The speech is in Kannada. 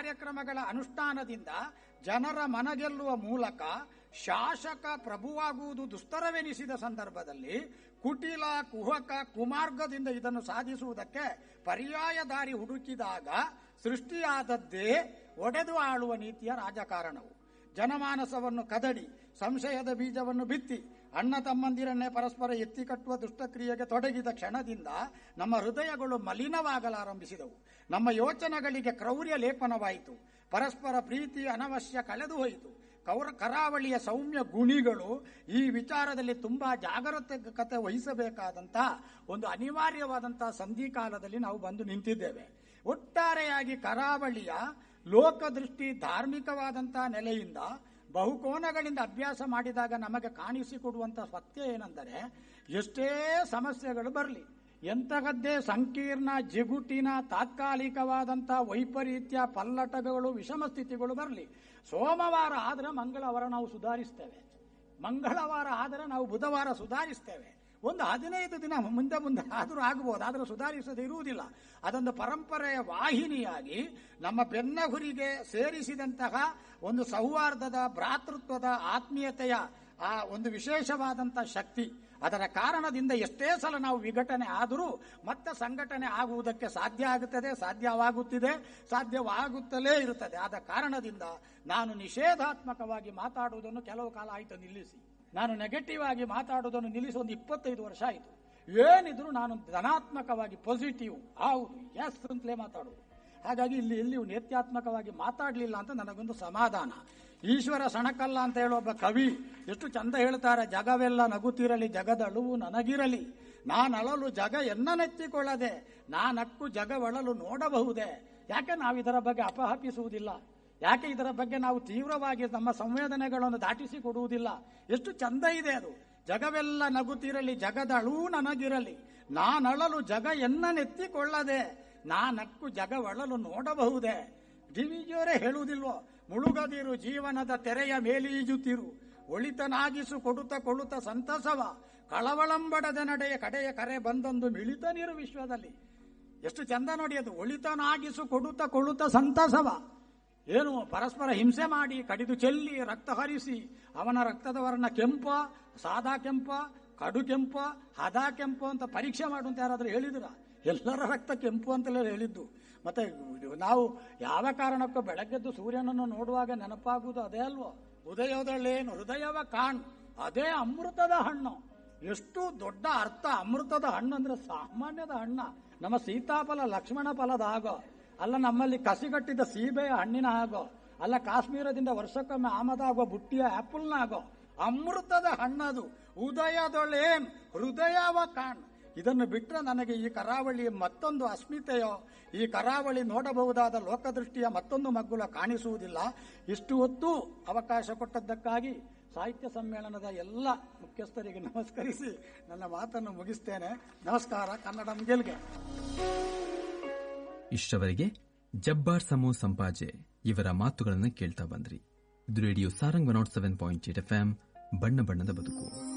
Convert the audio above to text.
ಕಾರ್ಯಕ್ರಮಗಳ ಅನುಷ್ಠಾನದಿಂದ ಜನರ ಮನಗೆಲ್ಲುವ ಮೂಲಕ ಶಾಸಕ ಪ್ರಭುವಾಗುವುದು ದುಸ್ತರವೆನಿಸಿದ ಸಂದರ್ಭದಲ್ಲಿ ಕುಟಿಲ ಕುಹಕ ಕುಮಾರ್ಗದಿಂದ ಇದನ್ನು ಸಾಧಿಸುವುದಕ್ಕೆ ಪರ್ಯಾಯ ದಾರಿ ಹುಡುಕಿದಾಗ ಸೃಷ್ಟಿಯಾದದ್ದೇ ಒಡೆದು ಆಳುವ ನೀತಿಯ ರಾಜಕಾರಣವು ಜನಮಾನಸವನ್ನು ಕದಡಿ ಸಂಶಯದ ಬೀಜವನ್ನು ಬಿತ್ತಿ ಅಣ್ಣ ತಮ್ಮಂದಿರನ್ನೇ ಪರಸ್ಪರ ಎತ್ತಿ ಕಟ್ಟುವ ದುಷ್ಟಕ್ರಿಯೆಗೆ ತೊಡಗಿದ ಕ್ಷಣದಿಂದ ನಮ್ಮ ಹೃದಯಗಳು ಮಲಿನವಾಗಲಾರಂಭಿಸಿದವು ನಮ್ಮ ಯೋಚನೆಗಳಿಗೆ ಕ್ರೌರ್ಯ ಲೇಪನವಾಯಿತು ಪರಸ್ಪರ ಪ್ರೀತಿ ಅನವಶ್ಯ ಕಳೆದು ಹೋಯಿತು ಕೌರ ಕರಾವಳಿಯ ಸೌಮ್ಯ ಗುಣಿಗಳು ಈ ವಿಚಾರದಲ್ಲಿ ತುಂಬಾ ಜಾಗರೂಕತೆ ವಹಿಸಬೇಕಾದಂತ ಒಂದು ಅನಿವಾರ್ಯವಾದಂತಹ ಸಂಧಿಕಾಲದಲ್ಲಿ ನಾವು ಬಂದು ನಿಂತಿದ್ದೇವೆ ಒಟ್ಟಾರೆಯಾಗಿ ಕರಾವಳಿಯ ಲೋಕದೃಷ್ಟಿ ಧಾರ್ಮಿಕವಾದಂತಹ ನೆಲೆಯಿಂದ ಬಹುಕೋನಗಳಿಂದ ಅಭ್ಯಾಸ ಮಾಡಿದಾಗ ನಮಗೆ ಕಾಣಿಸಿಕೊಡುವಂತ ಸತ್ಯ ಏನೆಂದರೆ ಎಷ್ಟೇ ಸಮಸ್ಯೆಗಳು ಬರಲಿ ಎಂತಹದ್ದೇ ಸಂಕೀರ್ಣ ಜಿಗುಟಿನ ತಾತ್ಕಾಲಿಕವಾದಂತಹ ವೈಪರೀತ್ಯ ಪಲ್ಲಟಗಳು ವಿಷಮ ಸ್ಥಿತಿಗಳು ಬರಲಿ ಸೋಮವಾರ ಆದರೆ ಮಂಗಳವಾರ ನಾವು ಸುಧಾರಿಸ್ತೇವೆ ಮಂಗಳವಾರ ಆದರೆ ನಾವು ಬುಧವಾರ ಸುಧಾರಿಸ್ತೇವೆ ಒಂದು ಹದಿನೈದು ದಿನ ಮುಂದೆ ಮುಂದೆ ಆದರೂ ಆಗಬಹುದು ಆದರೆ ಸುಧಾರಿಸದೇ ಇರುವುದಿಲ್ಲ ಅದೊಂದು ಪರಂಪರೆಯ ವಾಹಿನಿಯಾಗಿ ನಮ್ಮ ಬೆನ್ನಗುರಿಗೆ ಸೇರಿಸಿದಂತಹ ಒಂದು ಸೌಹಾರ್ದದ ಭ್ರಾತೃತ್ವದ ಆತ್ಮೀಯತೆಯ ಆ ಒಂದು ವಿಶೇಷವಾದಂತಹ ಶಕ್ತಿ ಅದರ ಕಾರಣದಿಂದ ಎಷ್ಟೇ ಸಲ ನಾವು ವಿಘಟನೆ ಆದರೂ ಮತ್ತೆ ಸಂಘಟನೆ ಆಗುವುದಕ್ಕೆ ಸಾಧ್ಯ ಆಗುತ್ತದೆ ಸಾಧ್ಯವಾಗುತ್ತಿದೆ ಸಾಧ್ಯವಾಗುತ್ತಲೇ ಇರುತ್ತದೆ ಆದ ಕಾರಣದಿಂದ ನಾನು ನಿಷೇಧಾತ್ಮಕವಾಗಿ ಮಾತಾಡುವುದನ್ನು ಕೆಲವು ಕಾಲ ಆಯಿತು ನಿಲ್ಲಿಸಿ ನಾನು ನೆಗೆಟಿವ್ ಆಗಿ ಮಾತಾಡುವುದನ್ನು ನಿಲ್ಲಿಸಿ ಒಂದು ಇಪ್ಪತ್ತೈದು ವರ್ಷ ಆಯಿತು ಏನಿದ್ರು ನಾನು ಧನಾತ್ಮಕವಾಗಿ ಪಾಸಿಟಿವ್ ಹೌದು ಎಸ್ ಅಂತಲೇ ಮಾತಾಡುವುದು ಹಾಗಾಗಿ ಇಲ್ಲಿ ಎಲ್ಲಿಯೂ ನೇತ್ಯಾತ್ಮಕವಾಗಿ ಮಾತಾಡಲಿಲ್ಲ ಅಂತ ನನಗೊಂದು ಸಮಾಧಾನ ಈಶ್ವರ ಸಣಕಲ್ಲ ಅಂತ ಹೇಳುವ ಒಬ್ಬ ಕವಿ ಎಷ್ಟು ಚಂದ ಹೇಳ್ತಾರೆ ಜಗವೆಲ್ಲ ನಗುತ್ತಿರಲಿ ಜಗದಳುವು ನನಗಿರಲಿ ನಾನಳಲು ಜಗ ಎನ್ನನೆತ್ತಿಕೊಳ್ಳದೆ ನಾನಕ್ಕು ಜಗವಳಲು ನೋಡಬಹುದೇ ಯಾಕೆ ನಾವು ಇದರ ಬಗ್ಗೆ ಅಪಹಪಿಸುವುದಿಲ್ಲ ಯಾಕೆ ಇದರ ಬಗ್ಗೆ ನಾವು ತೀವ್ರವಾಗಿ ನಮ್ಮ ಸಂವೇದನೆಗಳನ್ನು ದಾಟಿಸಿ ಕೊಡುವುದಿಲ್ಲ ಎಷ್ಟು ಚಂದ ಇದೆ ಅದು ಜಗವೆಲ್ಲ ನಗುತ್ತಿರಲಿ ಜಗದಳೂ ನನಗಿರಲಿ ನಾನಳಲು ಜಗ ಎನ್ನನೆತ್ತಿಕೊಳ್ಳದೆ ನಾನಕ್ಕು ಜಗವಳಲು ನೋಡಬಹುದೇ ಡಿವಿಜಿಯವರೇ ಹೇಳುವುದಿಲ್ವೋ ಮುಳುಗದಿರು ಜೀವನದ ತೆರೆಯ ಮೇಲೀಜುತ್ತಿರು ಒಳಿತನಾಗಿಸು ಕೊಡುತ್ತ ಕೊಳುತ್ತ ಸಂತಸವ ಕಳವಳಂಬಡದ ನಡೆಯ ಕಡೆಯ ಕರೆ ಬಂದೊಂದು ಮಿಳಿತ ನೀರು ವಿಶ್ವದಲ್ಲಿ ಎಷ್ಟು ಚಂದ ನೋಡಿ ಅದು ಒಳಿತನಾಗಿಸು ಕೊಡುತ್ತ ಕೊಳುತ್ತ ಸಂತಸವ ಏನು ಪರಸ್ಪರ ಹಿಂಸೆ ಮಾಡಿ ಕಡಿದು ಚೆಲ್ಲಿ ರಕ್ತ ಹರಿಸಿ ಅವನ ರಕ್ತದ ವರ್ಣ ಕೆಂಪ ಸಾದಾ ಕೆಂಪ ಕಡು ಕೆಂಪ ಹದ ಕೆಂಪು ಅಂತ ಪರೀಕ್ಷೆ ಮಾಡುವಂತ ಯಾರಾದ್ರೂ ಹೇಳಿದ್ರ ಎಲ್ಲರ ರಕ್ತ ಕೆಂಪು ಅಂತಲೇ ಹೇಳಿದ್ದು ಮತ್ತೆ ನಾವು ಯಾವ ಕಾರಣಕ್ಕೂ ಬೆಳಗ್ಗೆದ್ದು ಸೂರ್ಯನನ್ನು ನೋಡುವಾಗ ನೆನಪಾಗುವುದು ಅದೇ ಅಲ್ವೋ ಉದಯೋದಳ್ಳೇನು ಹೃದಯವ ಕಾಣ್ ಅದೇ ಅಮೃತದ ಹಣ್ಣು ಎಷ್ಟು ದೊಡ್ಡ ಅರ್ಥ ಅಮೃತದ ಹಣ್ಣು ಅಂದ್ರೆ ಸಾಮಾನ್ಯದ ಹಣ್ಣ ನಮ್ಮ ಸೀತಾಫಲ ಲಕ್ಷ್ಮಣ ಫಲದ ಆಗೋ ಅಲ್ಲ ನಮ್ಮಲ್ಲಿ ಕಸಿಗಟ್ಟಿದ ಸೀಬೆಯ ಹಣ್ಣಿನ ಆಗೋ ಅಲ್ಲ ಕಾಶ್ಮೀರದಿಂದ ವರ್ಷಕ್ಕೊಮ್ಮೆ ಆಮದಾಗುವ ಬುಟ್ಟಿಯ ಆಪಲ್ನ ಆಗೋ ಅಮೃತದ ಹಣ್ಣದು ಉದಯದೊಳೇನ್ ಹೃದಯವ ಕಾಣ್ ಇದನ್ನು ಬಿಟ್ಟರೆ ನನಗೆ ಈ ಕರಾವಳಿಯ ಮತ್ತೊಂದು ಅಸ್ಮಿತೆಯೋ ಈ ಕರಾವಳಿ ನೋಡಬಹುದಾದ ಲೋಕದೃಷ್ಟಿಯ ಮತ್ತೊಂದು ಮಗ್ಗುಲ ಕಾಣಿಸುವುದಿಲ್ಲ ಇಷ್ಟು ಹೊತ್ತು ಅವಕಾಶ ಕೊಟ್ಟದ್ದಕ್ಕಾಗಿ ಸಾಹಿತ್ಯ ಸಮ್ಮೇಳನದ ಎಲ್ಲ ಮುಖ್ಯಸ್ಥರಿಗೆ ನಮಸ್ಕರಿಸಿ ನನ್ನ ಮಾತನ್ನು ಮುಗಿಸ್ತೇನೆ ನಮಸ್ಕಾರ ಕನ್ನಡ ಗೆಲ್ಗೆ ಇಷ್ಟವರೆಗೆ ಜಬ್ಬಾರ್ ಸಮೋ ಸಂಪಾಜೆ ಇವರ ಮಾತುಗಳನ್ನು ಕೇಳ್ತಾ ಬಂದ್ರಿ ಇದು radio Sarang one nought seven point eight F ಬಣ್ಣ ಬಣ್ಣದ ಬದುಕು